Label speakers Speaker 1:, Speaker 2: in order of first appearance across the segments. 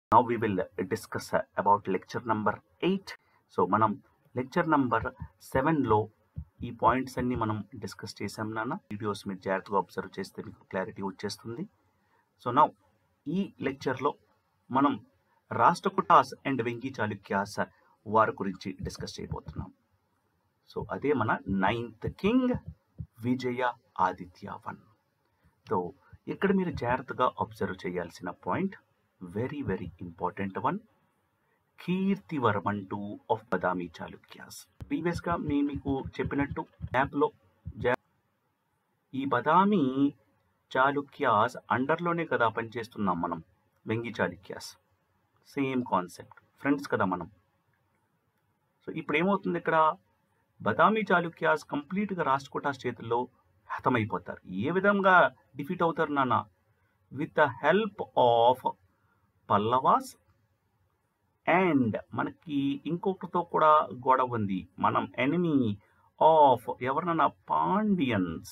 Speaker 1: now we will uh, discuss uh, about lecture number 8 so మనం lecture number సెవెన్లో ఈ points అన్ని మనం డిస్కస్ చేసాం నాన్న వీడియోస్ మీరు జాగ్రత్తగా అబ్జర్వ్ చేస్తే మీకు క్లారిటీ వచ్చేస్తుంది సో నౌ ఈ లెక్చర్లో మనం రాష్ట్రకుటాస్ అండ్ వెంకీ చాళుక్యాస్ వారి గురించి డిస్కస్ చేయబోతున్నాం సో అదే మన ninth king Vijaya Aditya one so ఇక్కడ మీరు జాగ్రత్తగా అబ్జర్వ్ చేయాల్సిన point very very important one Kirtivarman two of Badami Chalukyas previous గా మీ మీకు చెప్పినట్టు యాప్ లో జా- ఈ బదామి చాళుక్యాస్ అండర్లోనే కదా పనిచేస్తున్నాం మనం Vengi Chalukyas same concept friends కదా మనం సో ఇప్పుడు ఏమవుతుంది ఇక్కడ బదామి చాళుక్యాస్ కంప్లీట్ గా రాష్ట్రకూటాస్ చేతుల్లో హతమైపోతారు ఏ విధంగా డిఫీట్ అవుతారు నాన్న with the help of Pallavas and మనకి ఇంకొకరితో కూడా గొడవ ఉంది మనం ఎనిమీ ఆఫ్ ఎవరినన్నా పాండియన్స్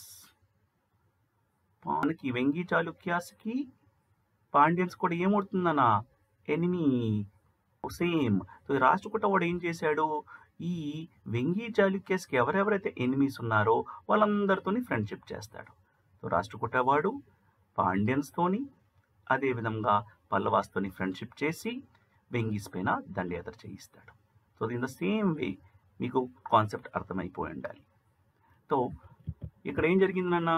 Speaker 1: మనకి వెంగి చాళుక్యాస్కి పాండియన్స్ కూడా ఏమవుతుందన్న ఎనిమీ సేమ్ సో ఈ రాష్ట్రకూట వాడు ఏం చేశాడు ఈ వెంగి చాళుక్యాస్కి ఎవరెవరైతే ఎనిమీస్ ఉన్నారో వాళ్ళందరితోని ఫ్రెండ్షిప్ చేస్తాడు సో రాష్ట్రకూట వాడు పాండియన్స్తోని అదేవిధంగా పల్లవాస్తోని ఫ్రెండ్షిప్ చేసి వెంగీస్ పైన దండయాత్ర చేయిస్తాడు so in the same way మీకు కాన్సెప్ట్ అర్థమైపోయి ఉండాలి సో ఇక్కడ ఏం జరిగిందన్న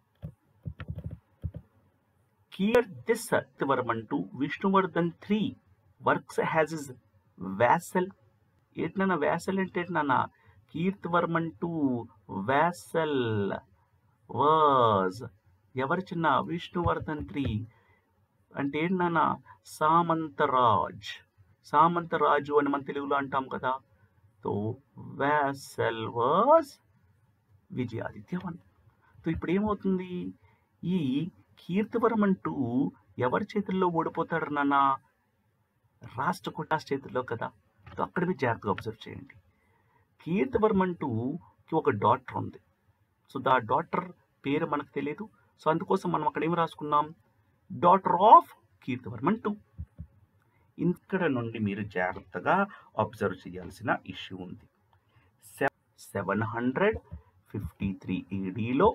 Speaker 1: here this Satyavarman to Vishnuvardhan three works has is vassal ఏంటన్నా వ్యాసల్ అంటే ఏంటన్నా కీర్తివర్మన్ టు వ్యాసల్ వాజ్ ఎవరు చిన్న విష్ణువర్ధన్ త్రీ అంటే ఏంటన్నా సామంతరాజ్ సామంతరాజు అని మన తెలుగులో అంటాం కదా so vassal was Vijayaditya one so ఇప్పుడు ఏమవుతుంది ఈ కీర్తివరం టూ ఎవరి చేతుల్లో ఓడిపోతాడు నాన్న రాష్ట్ర కుటాస్ చేతుల్లో కదా సో అక్కడ మీరు జాగ్రత్తగా అబ్జర్వ్ చేయండి కీర్తివర్మన్ టూకి ఒక డాక్టర్ ఉంది సో దా డాక్టర్ పేరు మనకు తెలియదు సో అందుకోసం మనం అక్కడ ఏం రాసుకున్నాం డాటర్ ఆఫ్ కీర్తివర్మన్ టూ ఇక్కడ నుండి మీరు జాగ్రత్తగా అబ్జర్వ్ చేయాల్సిన ఇష్యూ ఉంది సెవెన్ హండ్రెడ్ ఫిఫ్టీ త్రీ ఈడీలో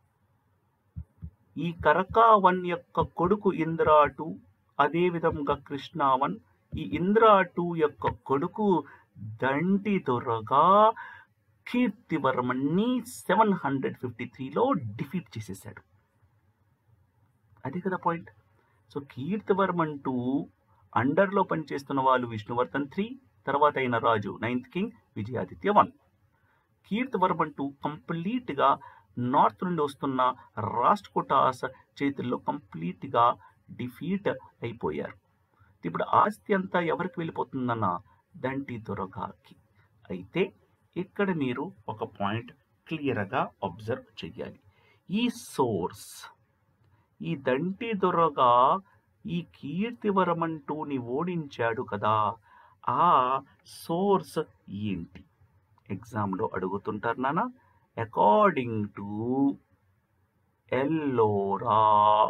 Speaker 1: ఈ కరకావన్ యొక్క కొడుకు ఇంద్రా టూ అదే విధంగా కృష్ణావన్ ఈ ఇంద్రా టూ యొక్క కొడుకు దంటి దొరగా కీర్తివర్మన్ని సెవెన్ హండ్రెడ్ ఫిఫ్టీ త్రీలో డిఫీట్ చేసేసాడు అదే కదా పాయింట్ సో కీర్తివర్మన్ టూ అండర్లో పనిచేస్తున్న వాళ్ళు విష్ణువర్ధన్ త్రీ తర్వాత అయిన రాజు ninth king Vijayaditya one Kirtivarman two కంప్లీట్గా నార్త్ నుండి వస్తున్న రాష్ట్రకూటాస్ చేతుల్లో కంప్లీట్గా డిఫీట్ అయిపోయారు ఇప్పుడు ఆస్తి అంతా ఎవరికి వెళ్ళిపోతుందన్న దంటి దొరగాకి అయితే ఇక్కడ మీరు ఒక పాయింట్ క్లియర్గా అబ్జర్వ్ చేయాలి ఈ సోర్స్ ఈ దంటి దొరగా ఈ కీర్తివరమంటూని ఓడించాడు కదా ఆ సోర్స్ ఏంటి ఎగ్జామ్లో అడుగుతుంటారు నాన్న according to Ellora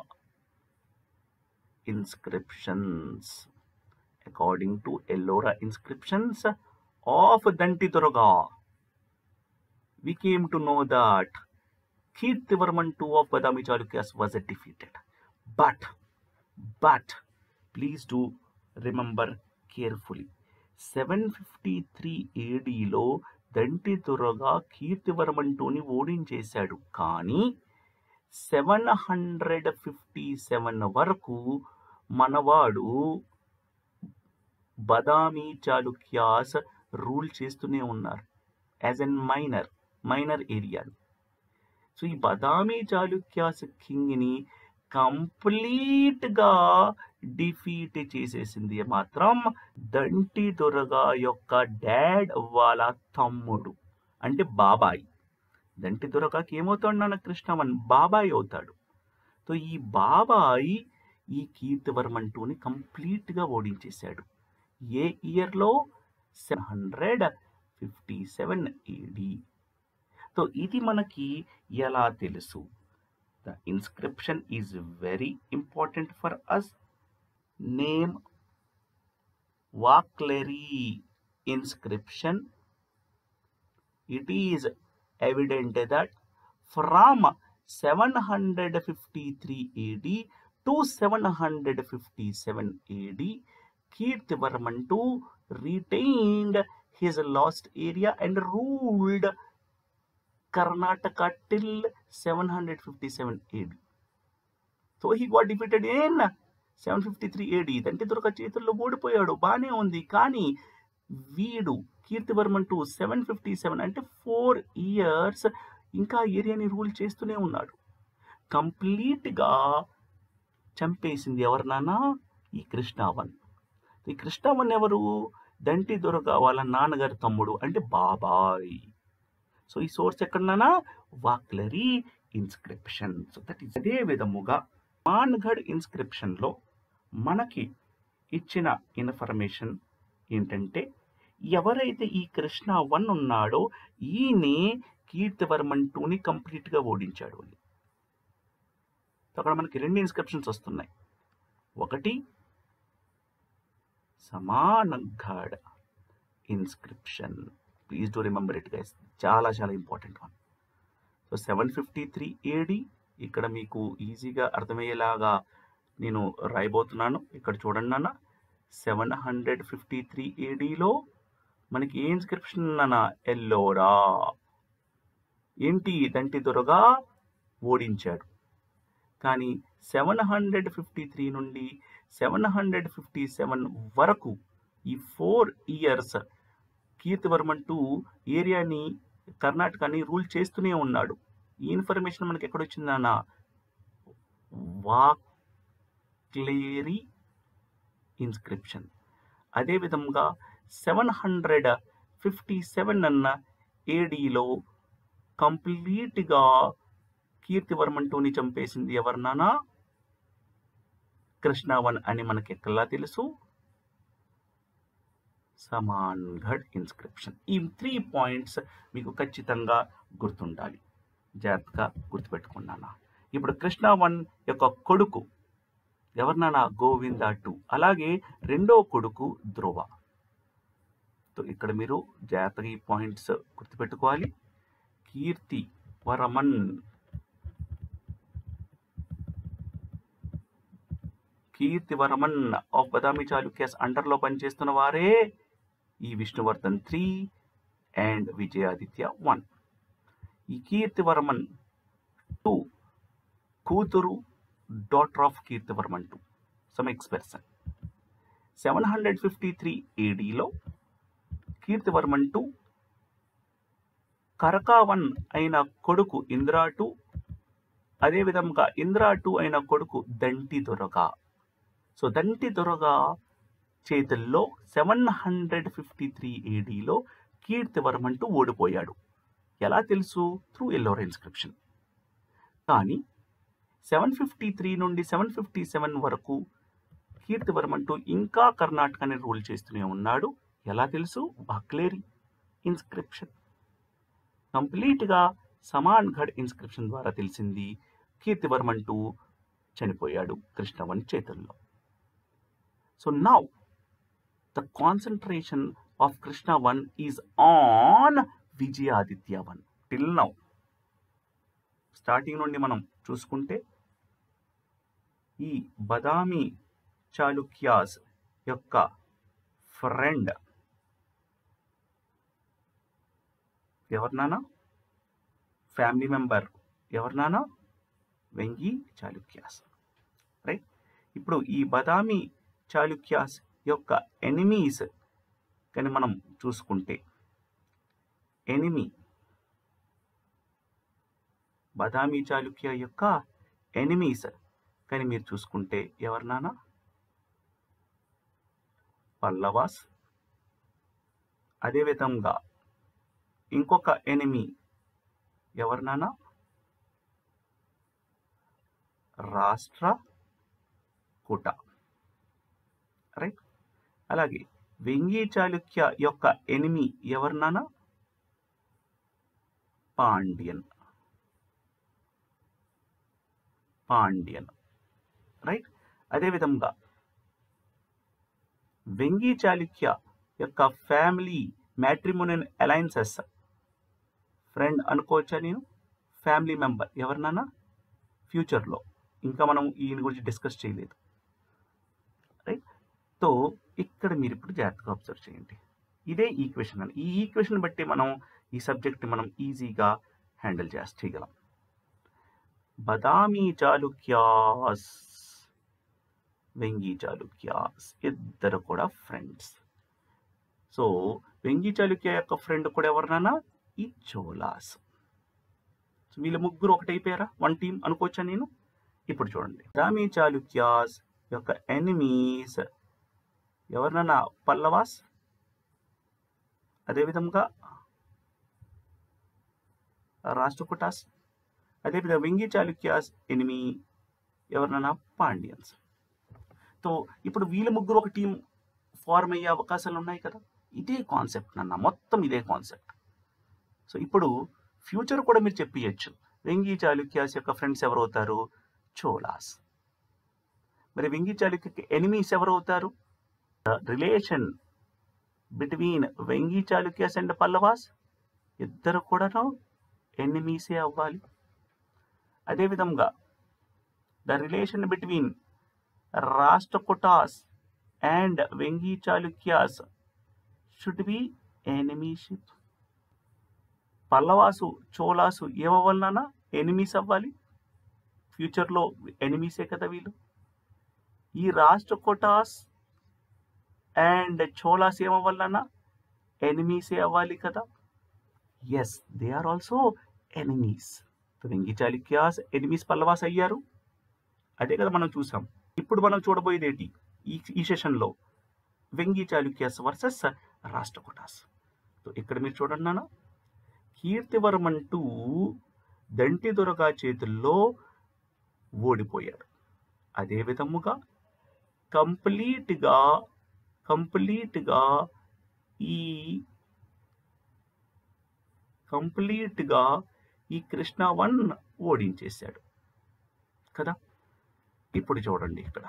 Speaker 1: inscriptions according to Ellora inscriptions of Dantidurga we came to know that Kirtivarman II of Badami Chalukyas was defeated. But, but, please do remember carefully. 753 ఏడీలో దంటి దురగా కీర్తివర్మన్ టూని ఓడించేశాడు కానీ సెవెన్ హండ్రెడ్ ఫిఫ్టీ సెవెన్ వరకు మనవాడు Badami Chalukyas rule చేస్తూనే ఉన్నారు as an minor minor area so ఈ బదామి చాళుక్యాస్ కింగ్ని కంప్లీట్గా డిఫీట్ చేసేసింది మాత్రం దంటి దొరగా యొక్క డాడ్ వాళ్ళ తమ్ముడు అంటే బాబాయ్ దంటి దొరగాకి ఏమవుతాడు నాన్న కృష్ణవన్ బాబాయ్ అవుతాడు సో ఈ బాబాయ్ ఈ కీర్తివర్మన్ టూని కంప్లీట్గా ఓడించేశాడు ఏ ఇయర్లో seven hundred fifty seven AD so ఇది మనకి ఎలా తెలుసు the inscription is very important for us name Vakkaleri inscription it is evident that from 753 AD to 757 AD Kirtivarman II retained his lost area and ruled Karnataka till 757 AD. So he got defeated in 753 AD. Dantidurga చేతుల్లో ఓడిపోయాడు బానే ఉంది కానీ వీడు Kirtivarman two seven fifty seven అంటే four years ఇంకా ఏరియాని rule చేస్తూనే ఉన్నాడు కంప్లీట్గా చంపేసింది ఎవరినానా ఈ కృష్ణావన్ ఈ కృష్ణావన్ ఎవరు దంటి దొరక వాళ్ళ నాన్నగారి తమ్ముడు అంటే బాబాయ్ సో ఈ సోర్స్ ఎక్కడన్నా Vakkaleri inscription so that is అదే విధముగా మాన్గఢ్ ఇన్స్క్రిప్షన్లో మనకి ఇచ్చిన ఇన్ఫర్మేషన్ ఏంటంటే ఎవరైతే ఈ కృష్ణ వన్ ఉన్నాడో ఈయనే కీర్తివర్మన్ టూని కంప్లీట్గా ఓడించాడు అని సో అక్కడ మనకి రెండు ఇన్స్క్రిప్షన్స్ వస్తున్నాయి ఒకటి Samangad inscription please to remember it guys చాలా చాలా important one so seven fifty three AD ఇక్కడ మీకు ఈజీగా అర్థమయ్యేలాగా నేను రాయబోతున్నాను ఇక్కడ చూడండి అన్న సెవెన్ హండ్రెడ్ ఫిఫ్టీ త్రీ ఏడీలో మనకి ఏ ఇన్స్క్రిప్షన్ అన్న ఎల్లోరా ఏంటి దంటి దొరగా ఓడించాడు కానీ సెవెన్ హండ్రెడ్ ఫిఫ్టీ త్రీ నుండి సెవెన్ హండ్రెడ్ ఫిఫ్టీ సెవెన్ వరకు ఈ ఫోర్ ఇయర్స్ కీర్తివర్మన్ టూ ఏరియాని కర్ణాటకని రూల్ చేస్తూనే ఉన్నాడు ఈ ఇన్ఫర్మేషన్ మనకి ఎక్కడొచ్చిందన్న వాక్లేరీ ఇన్స్క్రిప్షన్ అదేవిధంగా సెవెన్ హండ్రెడ్ ఫిఫ్టీ సెవెన్ అన్న ఏడీలో కంప్లీట్గా కీర్తివర్మన్ టూని చంపేసింది ఎవరినానా కృష్ణావన్ అని మనకి ఎక్కలా తెలుసు సమాన్ఘడ్ ఇన్స్క్రిప్షన్ ఈ త్రీ పాయింట్స్ మీకు ఖచ్చితంగా గుర్తుండాలి జాగ్రత్తగా గుర్తుపెట్టుకున్నానా ఇప్పుడు కృష్ణావన్ యొక్క కొడుకు ఎవరినానా గోవింద టూ అలాగే రెండో కొడుకు ధ్రువ సో ఇక్కడ మీరు జాగ్రత్తగా ఈ పాయింట్స్ గుర్తుపెట్టుకోవాలి కీర్తి వరమన్ కీర్తివర్మన్ ఆఫ్ బదామి చాళుక్యాస్ అండర్లో పనిచేస్తున్న వారే ఈ Vishnuvardhan three and Vijayaditya one ఈ కీర్తివర్మన్ టూ కూతురు daughter of Kirtivarman two some expression seven hundred fifty three ఏడీలో కీర్తివర్మన్ టూ కరకావన్ అయిన కొడుకు ఇంద్రా టూ అదేవిధంగా ఇంద్రా టూ అయిన కొడుకు దంటి దొరగా సో దంటి దొరగా చేతుల్లో సెవెన్ హండ్రెడ్ ఫిఫ్టీ త్రీ ఏడీలో కీర్తివర్మన్ టూ ఓడిపోయాడు ఎలా తెలుసు త్రూ ఎల్లోర్ ఇన్స్క్రిప్షన్ కానీ సెవెన్ ఫిఫ్టీ త్రీ నుండి సెవెన్ ఫిఫ్టీ సెవెన్ వరకు కీర్తివర్మన్ టూ ఇంకా కర్ణాటకని రూల్ చేస్తూనే ఉన్నాడు ఎలా తెలుసు బాక్లేరి ఇన్స్క్రిప్షన్ కంప్లీట్గా సమాన్గఢ్ ఇన్స్క్రిప్షన్ ద్వారా తెలిసింది కీర్తివర్మన్ టూ చనిపోయాడు కృష్ణవన్ చేతుల్లో so now the concentration of Krishna one is on Vijayaditya one till now starting నుండి మనం చూసుకుంటే ఈ బదామి చాళుక్యాస్ యొక్క ఫ్రెండ్ ఎవరినానా ఫ్యామిలీ మెంబర్ ఎవరినానా వెంగి చాళుక్యాస్ రైట్ ఇప్పుడు ఈ బదామి చాళుక్యాస్ యొక్క ఎనిమీస్ కానీ మనం చూసుకుంటే ఎనిమి బదామి చాళుక్య యొక్క ఎనిమీస్ కానీ మీరు చూసుకుంటే ఎవరినానా పల్లవాస్ అదేవిధంగా ఇంకొక ఎనిమి ఎవరినానా రాష్ట్ర కుట రైట్ అలాగే వెంగి చాళుక్య యొక్క ఎనిమి ఎవరినానా పాండ్యన్ పాండ్యన్ రైట్ అదేవిధంగా వెంగి చాళుక్య యొక్క ఫ్యామిలీ మ్యాట్రిమోనియల్ అలయన్సెస్ ఫ్రెండ్ అనుకోవచ్చా నేను ఫ్యామిలీ మెంబర్ ఎవరినైనా ఫ్యూచర్లో ఇంకా మనం ఈయన గురించి డిస్కస్ చేయలేదు రైట్ సో ఇక్కడ మీరు ఇప్పుడు జాగ్రత్తగా అబ్జర్వ్ చేయండి ఇదే ఈక్వేషన్ అని ఈ ఈక్వేషన్ బట్టి మనం ఈ సబ్జెక్ట్ని మనం ఈజీగా హ్యాండిల్ చేసి చేయగలం బదామీ చాళుక్యాస్ వెంగి చాళుక్యాస్ ఇద్దరు కూడా ఫ్రెండ్స్ సో వెంగి చాళుక్య యొక్క ఫ్రెండ్ కూడా ఎవరినైనా ఈ చోలాస్ సో వీళ్ళ ముగ్గురు ఒకటైపోయారా వన్ టీం అనుకోవచ్చా నేను ఇప్పుడు చూడండి బదామీ చాళుక్యాస్ యొక్క ఎనిమీస్ ఎవరినైనా పల్లవాస్ అదేవిధంగా రాష్ట్రకుటాస్ అదేవిధంగా వెంగి చాళుక్యాస్ ఎనిమి ఎవరినైనా పాండ్యన్స్ సో ఇప్పుడు వీళ్ళ ముగ్గురు ఒక టీం ఫార్మ్ అయ్యే అవకాశాలు ఉన్నాయి కదా ఇదే కాన్సెప్ట్ నాన్న మొత్తం ఇదే కాన్సెప్ట్ సో ఇప్పుడు ఫ్యూచర్ కూడా మీరు చెప్పియచ్చు వెంగి చాళుక్యాస్ యొక్క ఫ్రెండ్స్ ఎవరవుతారు చోలాస్ మరి వెంగి చాళుక్యకి ఎనిమీస్ ఎవరవుతారు relation between Vengi Chalukyas and Pallavas ఇద్దరు కూడాను ఎనిమీసే అవ్వాలి అదేవిధంగా the relation between Rashtrakutas and Vengi Chalukyas should be enemyship Pallavas Cholas ఏమవ్వాలన్నా ఎనిమీస్ అవ్వాలి ఫ్యూచర్లో ఎనిమీసే కదా వీళ్ళు ఈ రాష్ట్రకోటాస్ అండ్ చోలాస్ ఏమవ్వాలన్నా ఎనిమీసే అవ్వాలి కదా yes they are also enemies Vengi Chalukyas enemies Pallavas అయ్యారు అదే కదా మనం చూసాం ఇప్పుడు మనం చూడబోయేది ఏంటి ఈ ఈ సెషన్లో వెంగి చాళుక్యాస్ వర్సెస్ రాష్ట్రకూటాస్ సో ఇక్కడ మీరు చూడండి నాన్న కీర్తివర్మన్ టూ దంటి దొరగా చేతుల్లో ఓడిపోయాడు అదే విధముగా కంప్లీట్గా కంప్లీట్గా ఈ కంప్లీట్గా ఈ కృష్ణ వన్ ఓడించేశాడు కదా ఇప్పుడు చూడండి ఇక్కడ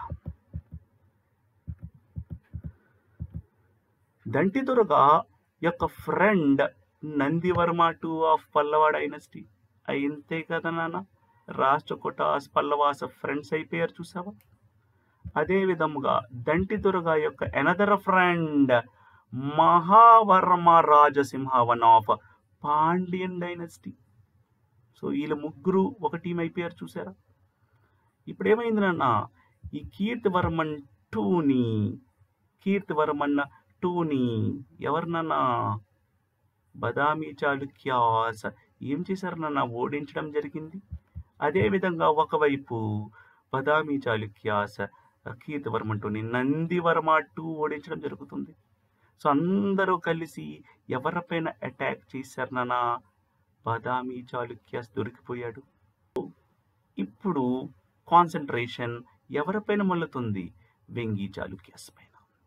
Speaker 1: దంటిదుర్గ యొక్క friend Nandivarma two of Pallava dynasty అయింతే కదా నాన్న రాష్ట్రకూటాస్ పల్లవాస ఫ్రెండ్స్ అయిపోయారు చూసావా అదే విధముగా దంటిదుర్గ యొక్క another friend Mahavarma Rajasimha one of Pandyan dynasty so వీళ్ళ ముగ్గురు ఒక టీం అయిపోయారు చూసారా ఇప్పుడు ఏమైంది నాన్న ఈ కీర్తివర్మన్ టూని కీర్తివర్మన్ టూని ఎవరినన్నా బదామి చాళుక్యాస్ ఏం చేశారు నాన్న ఓడించడం జరిగింది అదేవిధంగా ఒకవైపు బదామి చాళుక్యాస్ కీర్తివర్మన్ టూని నందివర్మ టూ ఓడించడం జరుగుతుంది సో అందరూ కలిసి ఎవరిపైన అటాక్ చేశారు నాన్న బదామి చాళుక్యాస్ దొరికిపోయాడు ఇప్పుడు కాన్సన్ట్రేషన్ ఎవరిపైన మొల్లుతుంది వెంగి చాళుక్యాస్ పైన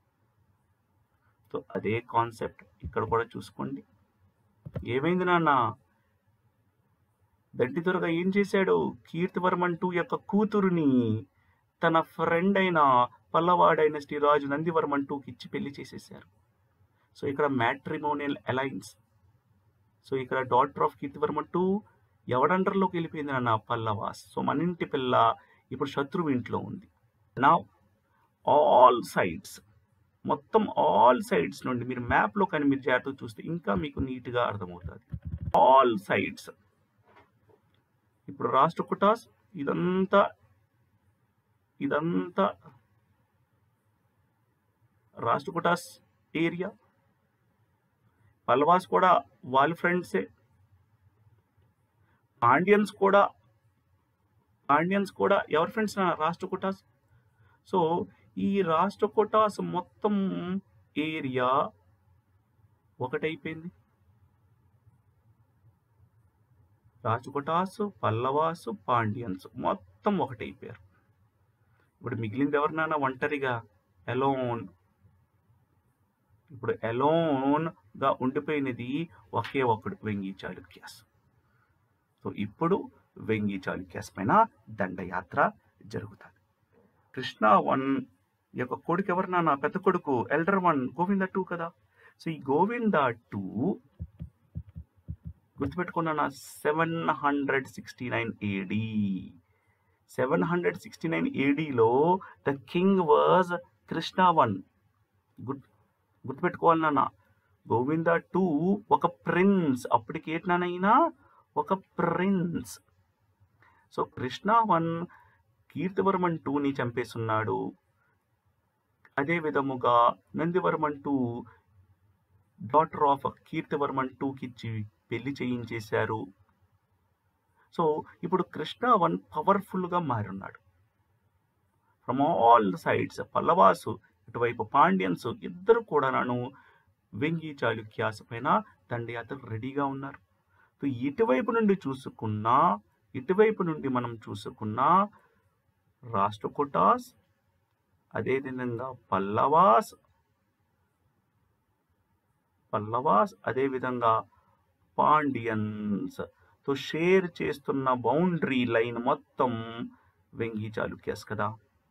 Speaker 1: సో అదే కాన్సెప్ట్ ఇక్కడ కూడా చూసుకోండి ఏమైంది నాన్న దడ్డిదొరగా ఏం చేశాడు కీర్తివర్మన్ టూ యొక్క కూతురుని తన ఫ్రెండ్ అయిన పల్లవ డైనస్టీ రాజు నందివర్మన్ టూకి ఇచ్చి పెళ్లి చేసేసారు సో ఇక్కడ మ్యాట్రిమోనియల్ అలయన్స్ సో ఇక్కడ డాటర్ ఆఫ్ కీర్తివర్మన్ టూ ఎవడండర్లోకి వెళ్ళిపోయింది నాన్న పల్లవాస్ సో మన ఇంటి పిల్ల ఇప్పుడు శత్రువు ఇంట్లో ఉంది నా ఆల్ సైడ్స్ మొత్తం ఆల్ సైడ్స్ నుండి మీరు మ్యాప్లో కానీ మీరు జాగ్రత్తగా చూస్తే ఇంకా మీకు నీట్గా అర్థమవుతుంది ఆల్ సైడ్స్ ఇప్పుడు రాష్ట్రకుటాస్ ఇదంతా ఇదంతా రాష్ట్రకుటాస్ ఏరియా పల్వాస్ కూడా వాళ్ళ ఫ్రెండ్సే పాండ్యన్స్ కూడా పాండ్యన్స్ కూడా ఎవరి ఫ్రెండ్స్ రాష్ట్రకూటాస్ సో ఈ రాష్ట్రకూటాస్ మొత్తం ఏరియా ఒకటైపోయింది రాష్ట్రకూటాస్ పల్లవాసు పాండ్యన్స్ మొత్తం ఒకటైపోయారు ఇప్పుడు మిగిలింది ఎవరినైనా ఒంటరిగా ఎలోన్ ఇప్పుడు ఎలోన్ గా ఉండిపోయినది ఒకే ఒకడు వెంగి చాళుక్యాస్ సో ఇప్పుడు వెంగి చాళుక్యాస్ పైన దండయాత్ర జరుగుతుంది కృష్ణ వన్ ఈ యొక్క కొడుకు ఎవరు నాన్న పెద్ద కొడుకు ఎల్డర్ వన్ గోవింద టూ కదా సో ఈ గోవింద టూ గుర్తుపెట్టుకున్నా seven hundred sixty nine AD seven hundred sixty nine ఏడీలో the king was Krishna one గుర్తు గుర్తుపెట్టుకోవాలి నాన్న గోవింద టూ ఒక ప్రిన్స్ అప్పటికి ఏంటనైనా ఒక prince so Krishna one Kirtivarman టూని చంపేస్తున్నాడు అదే విధముగా Nandivarman two daughter of Kirtivarman టూకి ఇచ్చి పెళ్లి చేయించేశారు సో ఇప్పుడు కృష్ణ వన్ పవర్ఫుల్గా మారున్నాడు ఫ్రమ్ ఆల్ సైడ్స్ పల్లవాసు ఇటువైపు పాండ్యన్స్ ఇద్దరు కూడా నన్ను వెంగి చాళుక్యాస పైన దండయాత్రకు రెడీగా ఉన్నారు సో ఇటువైపు నుండి చూసుకున్నా ఇటువైపు నుండి మనం చూసుకున్నా రాష్ట్రకూటాస్ అదేవిధంగా పల్లవాస్ పల్లవాస్ అదేవిధంగా పాండియన్స్ సో షేర్ చేస్తున్న బౌండరీ లైన్ మొత్తం వెంగి చాళుక్యాస్ కదా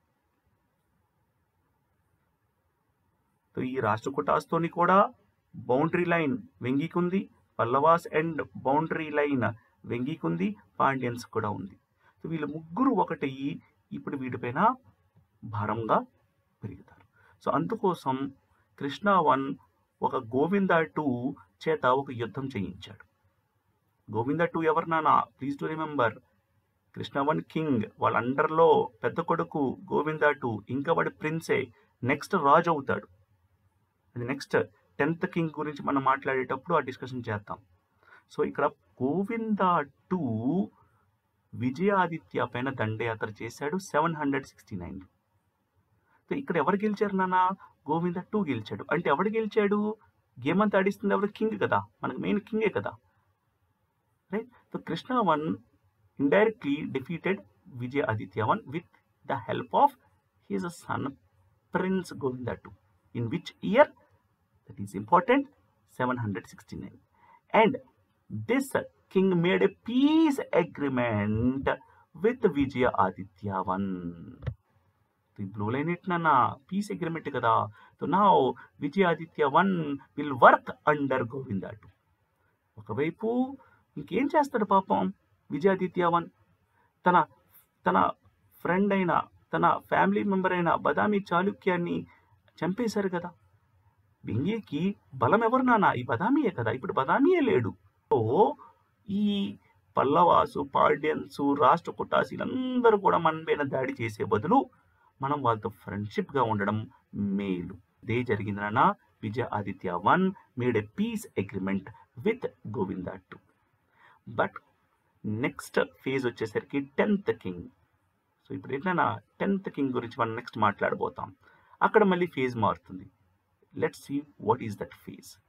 Speaker 1: సో ఈ రాష్ట్రకూటాస్తోని కూడా బౌండరీ లైన్ వెంగికుంది పల్లవాస్ అండ్ బౌండరీ లైన్ వెంగికుంది పాండ్యన్స్ కూడా ఉంది సో వీళ్ళు ముగ్గురు ఒకటి ఇప్పుడు వీటిపైన భారంగా పెరుగుతారు సో అందుకోసం కృష్ణ వన్ ఒక గోవింద టూ చేత ఒక యుద్ధం చేయించాడు గోవింద టూ ఎవరు నానా please to remember Krishna one king వాళ్ళ అండర్లో పెద్ద కొడుకు గోవింద టూ ఇంకా వాడి ప్రిన్సే నెక్స్ట్ రాజు అవుతాడు అది నెక్స్ట్ టెన్త్ కింగ్ గురించి మనం మాట్లాడేటప్పుడు ఆ డిస్కషన్ చేద్దాం సో ఇక్కడ గోవింద టూ విజయాదిత్య పైన దండయాత్ర చేశాడు seven hundred sixty nine so ఇక్కడ ఎవరు గెలిచారు నాన్న గోవింద టూ గెలిచాడు అంటే ఎవడు గెలిచాడు గేమ్ అంతా ఆడిస్తుంది ఎవరు కింగ్ కదా మనకు మెయిన్ కింగే కదా right so Krishna one indirectly defeated Vijaya Aditya one with the help of his uh son prince Govinda two in which year that is important 769 and this king made a peace agreement with vijaya aditya one the blue line it nana peace agreement kada so now vijaya aditya one will work under govinda two ఒకవైపు ఇంకేం చేస్తాడు పాపం Vijayaditya one తన తన friend అయిన తన family member అయిన బదామి చాళుక్యాన్ని చంపేశారు కదా వెంగికి బలం ఎవరు నాన్న ఈ బదామియే కదా ఇప్పుడు బదామియే లేడు సో ఈ పల్లవాసు పాండ్యన్స్ రాష్ట్ర కుటాసు వీళ్ళందరూ కూడా మన మీద దాడి చేసే బదులు మనం వాళ్ళతో ఫ్రెండ్షిప్గా ఉండడం మేలు ఇదే జరిగింది నాన్న విజయ Aditya one made a peace agreement with Govinda two but next phase వచ్చేసరికి టెన్త్ కింగ్ సో ఇప్పుడు ఏంటన్నా టెన్త్ కింగ్ గురించి మనం నెక్స్ట్ మాట్లాడబోతాం అక్కడ మళ్ళీ ఫేజ్ మారుతుంది let's see what is that phase